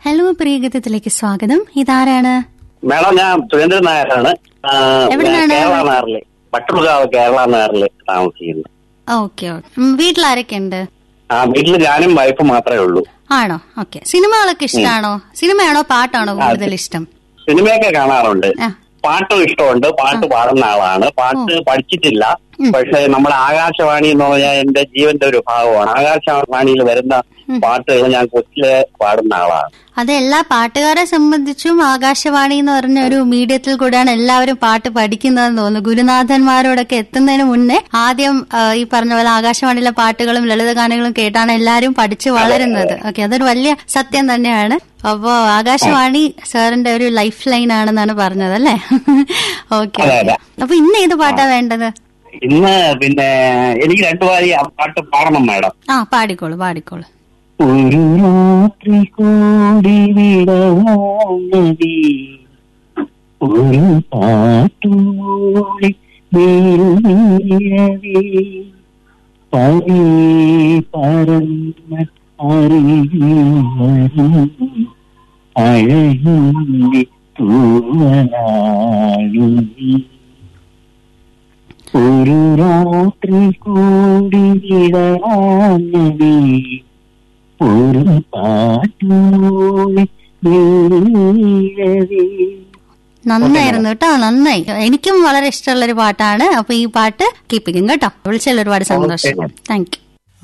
Hello പ്രിയഗീതത്തിലേക്ക് സ്വാഗതം ഇതാരാണ് madam ഞാൻ സുരേന്ദ്രൻ നായരാണ് ആ, എവിടുന്നാണ്? കേരള നായറില് പട്ടുകാവ് കേരള നായറില് താമസിക്കുന്നത് ഓക്കെ ഓക്കെ വീട്ടിലാരൊക്കെ ഉണ്ട് ആ വീട്ടില് ഞാനും വൈഫും മാത്രമേ ഉള്ളൂ ആണോ ഓക്കെ സിനിമകളൊക്കെ ഇഷ്ടമാണോ സിനിമയാണോ പാട്ടാണോ കൂടുതൽ ഇഷ്ടം സിനിമയൊക്കെ കാണാറുണ്ട് ആ പാട്ടും ഇഷ്ടമുണ്ട് പാട്ട് പാടുന്ന ആളാണ് പാട്ട് പഠിച്ചിട്ടില്ല പക്ഷെ നമ്മുടെ ആകാശവാണി എന്ന് പറഞ്ഞാൽ എന്റെ ജീവന്റെ ഒരു ഭാഗമാണ് ആകാശവാണിയിൽ വരുന്ന പാട്ടുകൾ ഞാൻ കൊച്ചിലെ പാടുന്ന ആളാണ് അത് എല്ലാ പാട്ടുകാരെ സംബന്ധിച്ചും ആകാശവാണി എന്ന് പറഞ്ഞ ഒരു മീഡിയത്തിൽ കൂടെയാണ് എല്ലാവരും പാട്ട് പഠിക്കുന്നതെന്ന് തോന്നുന്നു ഗുരുനാഥന്മാരോടൊക്കെ എത്തുന്നതിന് മുന്നേ ആദ്യം ആ, ഈ പറഞ്ഞ പോലെ ആകാശവാണിയിലെ പാട്ടുകളും ലളിതഗാനങ്ങളും കേട്ടാണ് എല്ലാവരും പഠിച്ചു വളരുന്നത് ഓക്കെ അതൊരു വലിയ സത്യം തന്നെയാണ് അപ്പോ ആകാശവാണി സാറിന്റെ ഒരു ലൈഫ് ലൈൻ ആണെന്നാണ് പറഞ്ഞത് അല്ലേ ഓക്കെ അതെ, അതെ. അപ്പൊ ഇന്ന് ഏത് പാട്ടാ വേണ്ടത് ഇന്ന് പിന്നെ എനിക്ക് രണ്ടു വാരി ആ പാട്ട് പാടണം മാഡം ആ പാടിക്കോളൂ പാടിക്കോളൂ ഒരു രാത്രി കൂടി വിടവാങ്ങി ഒരു പാട്ടുകൂടി വീഴവേ പതി പരന്ന അറിയുവരും അഴകിന്റെ തൂവനാഴി ഒരു രാത്രി കൂടി വിടവാങ്ങി ഒരു പാട്ടൂടി വീഴവേ നന്നായിരുന്നു കേട്ടോ നന്നായി എനിക്കും വളരെ ഇഷ്ടമുള്ള ഒരു പാട്ടാണ് അപ്പൊ ഈ പാട്ട് കീപ്പിക്കും കേട്ടോ വിളിച്ചതിൽ ഒരുപാട് സന്തോഷം താങ്ക് യു